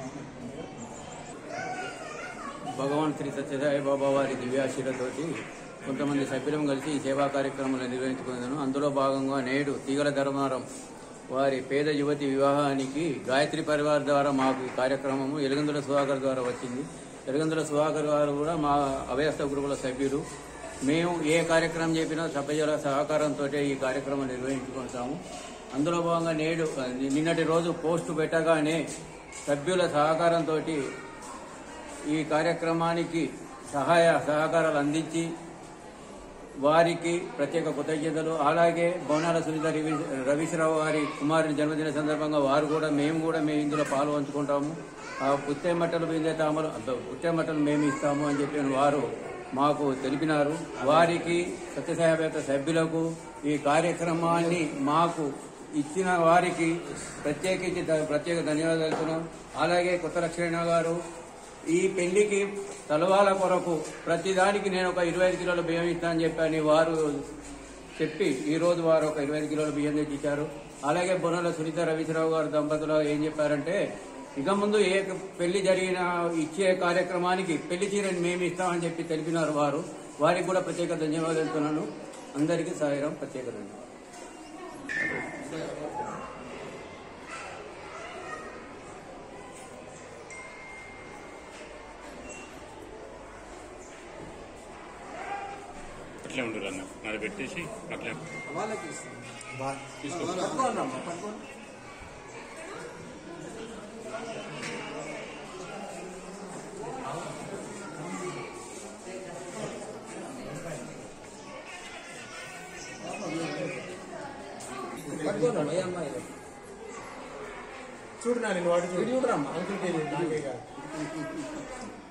భగవాన్ శ్రీ సత్యసాయి బాబా వారి దివ్యాశీలతోటి కొంతమంది సభ్యులం కలిసి ఈ సేవా కార్యక్రమాలు నిర్వహించుకున్నాను అందులో భాగంగా నేడు తీగల ధర్మారం వారి పేద యువతి వివాహానికి గాయత్రి పరివార్ ద్వారా మాకు ఈ కార్యక్రమము ఎలుగందుల సుధాకర్ ద్వారా వచ్చింది ఎలుగందుల సుధాకర్ గారు కూడా మా అభయస్థ గ్రూపుల సభ్యులు మేము ఏ కార్యక్రమం చెప్పినా సభ్యుల సహకారంతో ఈ కార్యక్రమం నిర్వహించుకుంటాము అందులో భాగంగా నేడు నిన్నటి రోజు పోస్టు పెట్టగానే సభ్యుల సహకారంతో ఈ కార్యక్రమానికి సహాయ సహకారాలు అందించి వారికి ప్రత్యేక కృతజ్ఞతలు అలాగే బోనాల సునీత రవి రవీశ్వరరావు గారి కుమారుని జన్మదిన సందర్భంగా వారు కూడా మేము కూడా మేము ఇందులో పాలు పంచుకుంటాము ఆ పుత్తే మట్టలు బిందే తామలు పుత్తే మట్టలు మేము ఇస్తాము అని చెప్పిన వారు మాకు తెలిపినారు వారికి సత్యసాయవేత్త సభ్యులకు ఈ కార్యక్రమాన్ని మాకు ఇచ్చిన వారికి ప్రత్యేకించి ద- ప్రత్యేక ధన్యవాదాలు తెలుపుతున్నాం అలాగే కొత్త లక్ష్మణ గారు ఈ పెళ్లికి తలవాల కొరకు ప్రతిదానికి నేను ఒక ఇరవై ఐదు కిలోల బియ్యం ఇస్తానని చెప్పని వారు చెప్పి ఈ రోజు వారు ఒక ఇరవై ఐదు కిలోల బియ్యం తెచ్చి ఇచ్చారు అలాగే బొనల సునీత రవీశ్వరరావు గారు దంపతులు ఏం చెప్పారంటే ఇక ముందు ఏ పెళ్లి జరిగిన ఇచ్చే కార్యక్రమానికి పెళ్లి చీరని మేము ఇస్తామని చెప్పి తెలిపినారు వారు వారికి కూడా ప్రత్యేక ధన్యవాదాలు తెలుపుతున్నాను అందరికీ సాయిరాం ప్రత్యేక ధన్యవాదాలు అట్లే ఉండరు అన్న నాది పెట్టేసి అట్లే వాళ్ళకి ఇస్తాం తీసుకో పట్టుకోండి అమ్మా పట్టుకోండి పట్టుకోండి అమ్మా, ఏ అమ్మాయి చూడు నా నేను వాటి చూడు చూడరమ్మా అంకుల్ తెలియదు నాకే కాదు